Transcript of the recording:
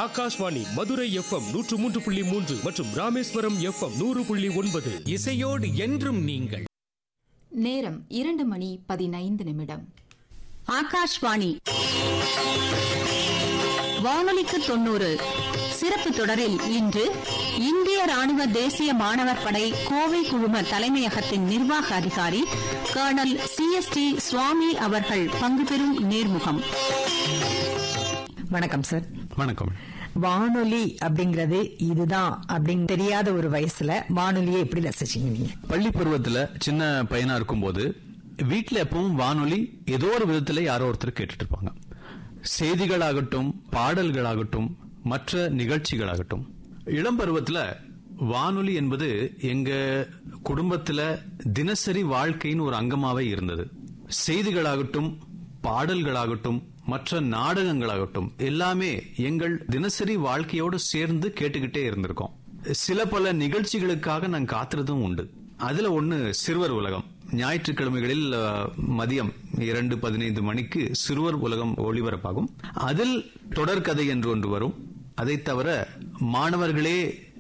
Akashvani Madurai FM நூற்று மூன்று புள்ளி மூன்று மற்றும் ராமேஸ்வரம் எஃப்எம் நூறு புள்ளி ஒன்பது இசையோடு என்றும் நீங்கள் நேரம் இரண்டு மணி பதினைந்து நிமிடம் ஆகாஷ்வாணி வானொலிக்கு தொண்ணூறு சிறப்பு தொடரில் இன்று இந்திய ராணுவ தேசிய மாணவர் படை கோவை குழும தலைமையகத்தின் நிர்வாக அதிகாரி colonel C S D Swamy அவர்கள் பங்கு பெறும் நேர்முகம் வணக்கம் சார் வணக்கம் வானொலி அப்படிங்கறது இதுதான் அப்படின்னு தெரியாத ஒரு வயசுல வானொலியை எப்படி ரசிச்சீங்க நீங்க பள்ளி பருவத்துல சின்ன பையனா இருக்கும்போது வீட்ல எப்பவும் வானொலி ஏதோ ஒரு விதத்துல யாரோ ஒருத்தர் கேட்டுட்டு இருப்பாங்க செய்திகளாகட்டும் பாடல்களாகட்டும் மற்ற நிகழ்ச்சிகளாகட்டும் இளம் பருவத்துல வானொலி என்பது எங்க குடும்பத்துல தினசரி வாழ்க்கையின் ஒரு அங்கமாவே இருந்தது செய்திகளாகட்டும் பாடல்களாகட்டும் மற்ற நாடகங்களாகட்டும் எல்லாமே எங்கள் தினசரி வாழ்க்கையோடு சேர்ந்து கேட்டுக்கிட்டே இருந்திருக்கோம் சில பல நிகழ்ச்சிகளுக்காக நான் காத்துறதும் உண்டு அதுல ஒண்ணு சிறுவர் உலகம் ஞாயிற்றுக்கிழமைகளில் அஹ், மதியம் இரண்டு பதினைந்து மணிக்கு சிறுவர் உலகம் ஒளிபரப்பாகும் அதில் தொடர்கதை என்று ஒன்று வரும் அதை தவிர மாணவர்களே